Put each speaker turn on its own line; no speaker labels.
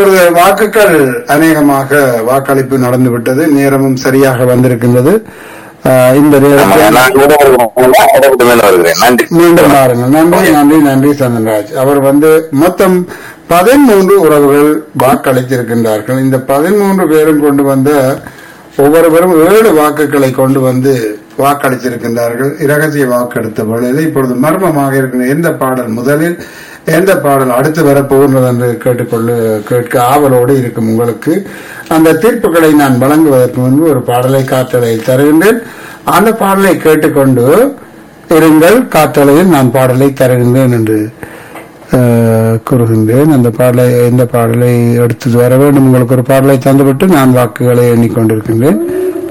இப்பொழுது வாக்குகள் அநேகமாக வாக்களிப்பு நடந்துவிட்டது நேரமும் சரியாக வந்திருக்கின்றது ஆஹ் இந்த நேரத்தில்
நான் இடப்பட்டு மேல வருகிறேன் நன்றி
மீண்டும் பாருங்கள் நன்றி நன்றி நன்றி சந்தன்ராஜ் அவர் வந்து மொத்தம் பதிமூன்று உறவுகள் வாக்களித்திருக்கின்றார்கள் இந்த பதிமூன்று பேரும் கொண்டு வந்த ஒவ்வொருவரும் ஏழு வாக்குகளை கொண்டு வந்து வாக்களித்திருக்கின்றார்கள் இரகசிய வாக்கெடுத்த பொழுது இப்பொழுது மர்மமாக இருக்கிற எந்த பாடல் முதலில் எந்த பாடல் அடுத்து வரப்போகின்றது என்று கேட்டுக்கொள்ள கேட்க ஆவலோடு இருக்கும் உங்களுக்கு அந்த தீர்ப்புகளை நான் வழங்குவதற்கு முன்பு ஒரு பாடலை காற்றலையில் தருகின்றேன் அந்த பாடலை கேட்டுக்கொண்டு இருங்கள் காற்றலையில் நான் பாடலை தருகின்றேன் என்று அஹ், கூறுகின்றேன் அந்த பாடலை இந்த பாடலை எடுத்து வர வேண்டும் உங்களுக்கு ஒரு பாடலை தந்துவிட்டு நான் வாக்குகளை எண்ணிக்கொண்டிருக்கின்றேன்